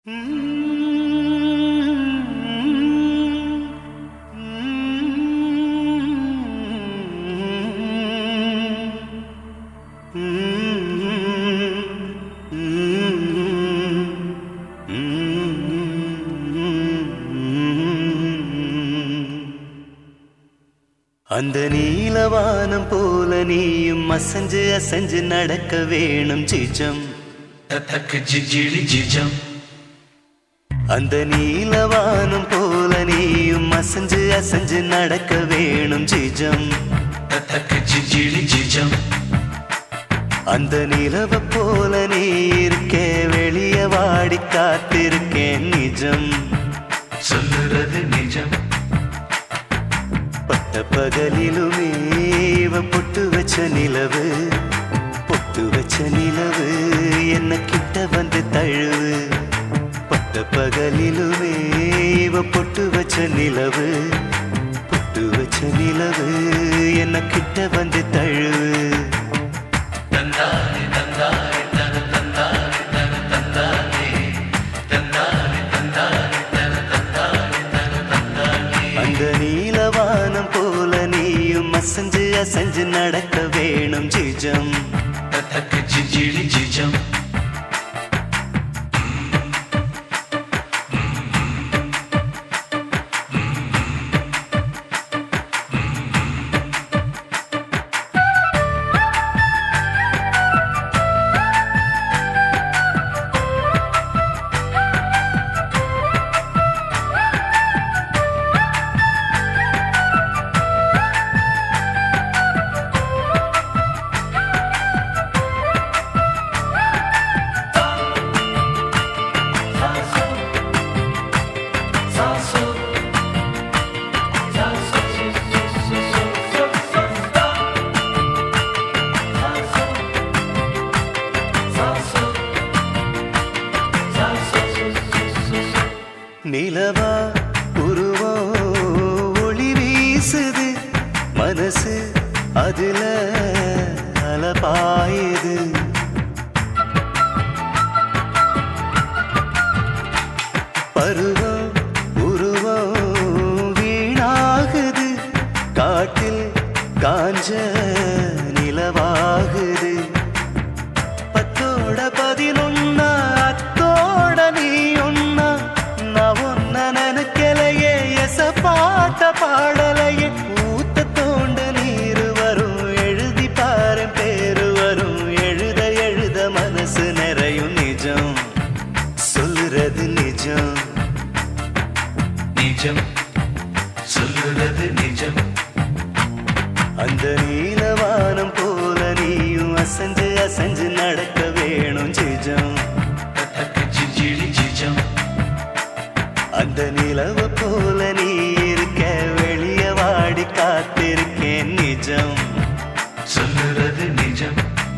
அந்த நீலவானம் போல நீயும் அசஞ்சு அசஞ்சு நடக்க வேணும் சிஜம் தத்தக்கு ஜிஜிலி ஜிஜம் அந்த நீலவானம் போல நீயும் அசஞ்சு அசஞ்சு நடக்க வேணும் சிஜம் தத்தக்கு ஜிஜிலி ஜிஜம் அந்த நிலவ போல நீ இருக்கே வெளிய வாடி காத்திருக்கேன் நிஜம் சொல்லுறது நிஜம் பட்ட பகலிலுமே இவ பொட்டு வச்ச நிலவு பொட்டு வச்ச நிலவு என்ன கிட்ட வந்து தழுவு பட்ட பகலிலுமே இவ பொட்டு வச்ச நிலவு பொட்டு வச்ச நிலவு என்ன கிட்ட வந்து தழுவு தந்தானே தந்தானே தன தந்தானே தன தந்தானே தந்தானே தந்தானே தன தந்தானே தன தந்தானே அந்த நீலவானம் போல நீயும் அசஞ்சு அசஞ்சு நடக்க வேணும் ஜிஜம் தத்தக்கு ஜிஜிலி ஜிஜம் நிலவா உருவம் ஒளி வீசுது மனசு அதுல அலபாயுது பருவம் உருவம் வீணாகுது காட்டில் காஞ்ச நிலவாகுது பத்தோட பதினொன்னா அத்தோட நீ ஒன்னா நான் ஒன்ன நினைக்கலையே எச பாட்ட பாடலையே ஊத்த தோண்டு நீர் வரும் எழுதி பாரு பேரு வரும் எழுத எழுத மனசு நிறையும் நிஜம் சொல்லுறது நிஜம் நிஜம் சொல்லுறது நிஜம் அந்த நீலவானம் போல நீயும் அசஞ்சு அசஞ்சு நடக்க வேணும் ஜிஜம் தத்தக்கு ஜிஜிலி ஜிஜம் அந்த நிலவ போல நீ இருக்க வெளிய வாடி காத்திருக்கேன் நிஜம் சொல்லுறது நிஜம்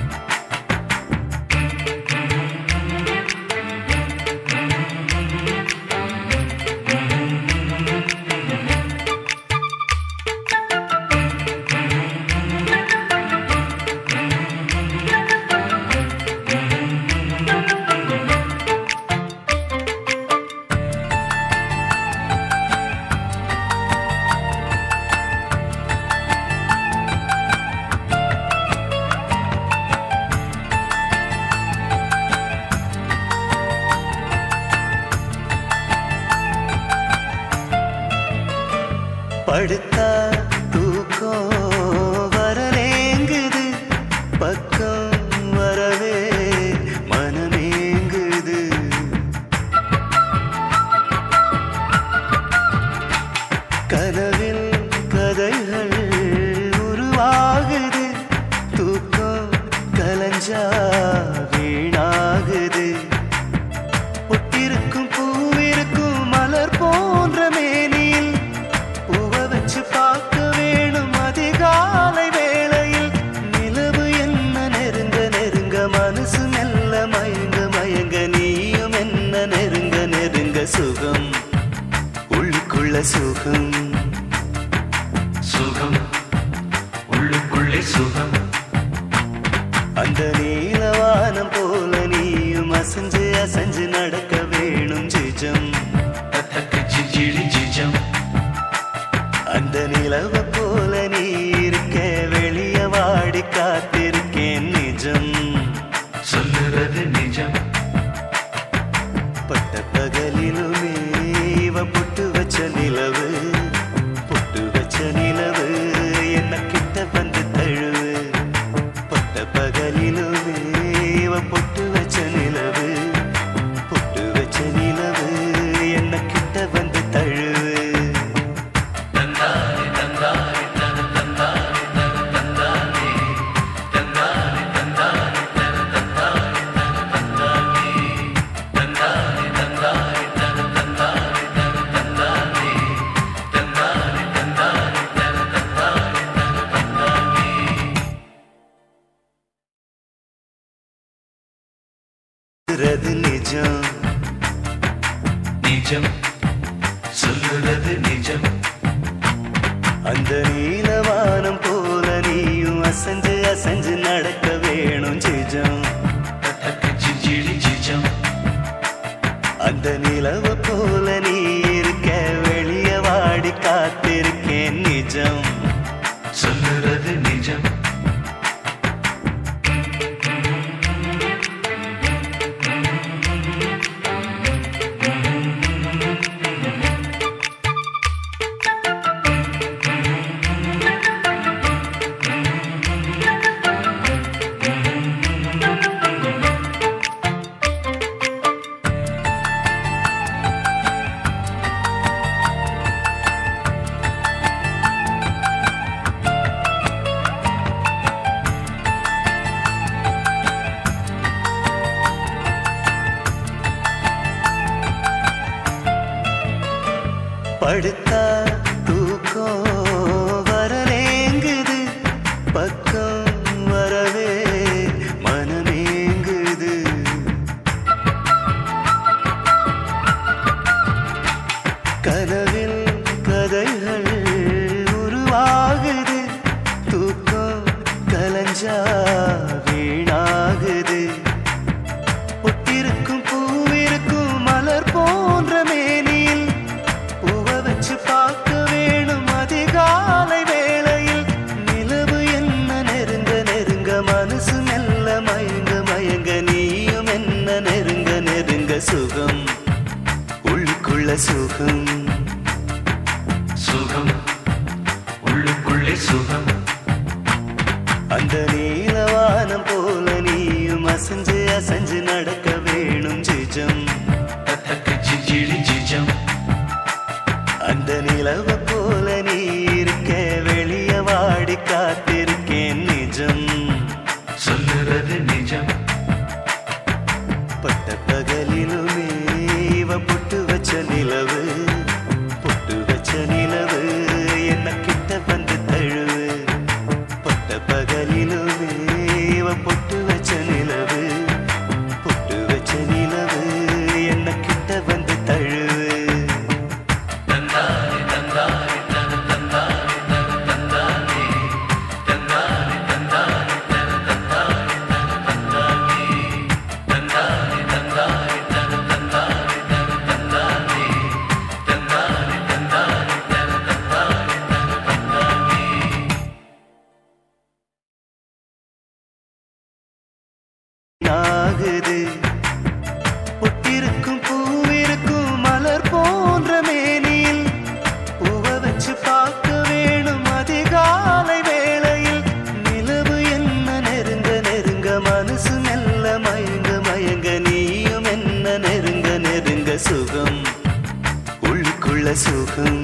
படுத்தா தூக்கம் வரலேங்குது பக்கம் வரவே மனமேங்குது கனவில் கதைகள் உருவாகுது தூக்கம் கலஞ்சா வீணாகுது ஒட்டிருக்கும் பூவிருக்கும் மலர் போன்ற மேனியில் பூவ வச்சு பார்க்க வேணும் அதிகாலை வேளையில் நிலவு என்ன நெருங்க நெருங்க மனசு மெல்ல மயங்க மயங்க நீயும் என்ன நெருங்க நெருங்க சுகம் உள்ளுக்குள்ள சுகம் சுகம் உள்ளுக்குள்ளே சுகம் அந்த நீலவானம் போல நீயும் அசஞ்சு அசஞ்சு நடக்க வேணும் ஜிஜம் தத்தக்கு சிச்சிடி சிச்சம் அந்த நிலவ போல நீ இருக்க வெளிய வாடி காத்திருக்கேன் நிஜம் சொல்லுறது நிஜம் பட்ட பகலிலுமே இவ பொட்டு வச்ச நிலவு பொட்டு வச்ச நிலவு என்ன கிட்ட வந்து தழுவு பட்ட பகலிலுமே இவ பொட்டு வச்ச நிலவு பொட்டு வச்ச நிலவு என்ன கிட்ட வந்து தழுவு தந்தானே தந்தானே தன தந்தானே தன தந்தானே தந்தானே தந்தானே தன தந்தானே தன தந்தானே தந்தானே தந்தானே தன தந்தானே தன தந்தானே தந்தானே தந்தானே தன தந்தானே தன தந்தானே சொல்றது நிஜம் நிஜம் சொல்லுறது நிஜம் அந்த நீலவானம் போல நீயும் அசஞ்சு அசஞ்சு நடக்க வேணும் ஜிஜம் தத்தக்கு சிச்சிடி சிச்சம் அந்த நிலவ போல நீ இருக்க வெளிய வாடி காத்திருக்கேன் நிஜம் சொல்லுறது நிஜம் படுத்தா தூக்கம் வரலேங்குது பக்கம் வரவே மனமேங்குது கனவில் கதைகள் உருவாகுது தூக்கம் கலஞ்சா வீணாகுது பொட்டிருக்கும் பூவிருக்கும் மலர் போன்ற மேனியில் பூவை வச்சு பார்க்க வேணும் அதிகாலை வேளையில் நிலவு என்ன நெருங்க நெருங்க மனசு மெல்ல மயங்க மயங்க நீயும் என்ன நெருங்க நெருங்க சுகம் உள்ளுக்குள்ள சுகம் சுகம் உள்ளுக்குள்ளே சுகம் அந்த நீலவானம் போல நீயும் அசஞ்சு அசஞ்சு நடக்க வேணும் ஜிஜம் தத்தக்கு சிச்சிடி சிச்சம் அந்த நிலவ போல நீ இருக்க வெளிய வாடி காத்திருக்கேன் நிஜம் சொல்லுறது நிஜம் பட்ட பகலிலுமே இவ பொட்டு வச்ச நிலவு பொட்டு வச்ச நிலவு என்ன கிட்ட வந்து தழுவு பட்ட பகலிலுமே இவ பொட்டு வச்ச நிலவு பொட்டு வச்ச நிலவு என்ன கிட்ட வந்து தழுவு தந்தானே தந்தானே தன தந்தானே தன தந்தானே தந்தானே தந்தானே தன தந்தானே தன தந்தானே தந்தானே தந்தானே தன தந்தானே தன தந்தானே தந்தானே தந்தானே தன தந்தானே தன தந்தானே ஆகுது பொட்டிருக்கும் பூவிருக்கும் மலர் போன்ற மேனியில் பூவை வச்சு பார்க்க வேணும் அதிகாலை வேளையில் நிலவு என்ன நெருங்க நெருங்க மனசு மெல்ல மயங்க மயங்க நீயும் என்ன நெருங்க நெருங்க சுகம் உள்ளுக்குள்ள சுகம்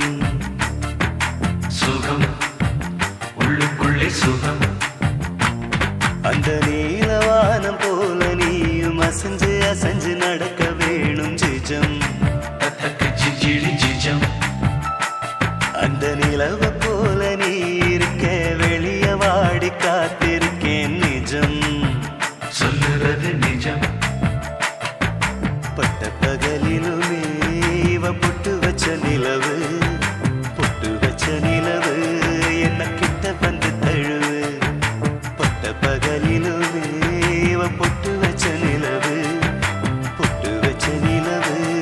சுகம் உள்ளுக்குள்ளே சுகம் அந்த நீலவானம் போல நீயும் அசஞ்சு அசஞ்சு நடக்க வேணும் ஜிஜம் தத்தக்கு சிச்சிடி சிச்சம் அந்த நிலவ போல நீ இருக்க வெளிய வாடி காத்திருக்கேன் நிஜம் சொல்லுறது நிஜம் பட்ட பகலிலுமே இவ பொட்டு வச்ச நிலவு பொட்டு வச்ச நிலவு என்ன கிட்ட வந்து தழுவு பட்ட பகலிலுமே இவ பொட்டு வச்ச நிலவு பொட்டு வச்ச நிலவு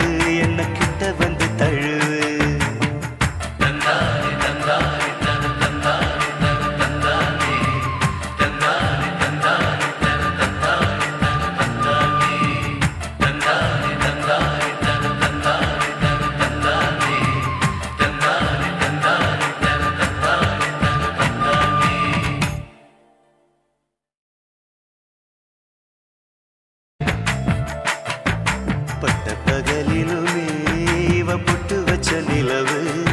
பகலிலுமே இவ புட்டு வச்ச நிலவு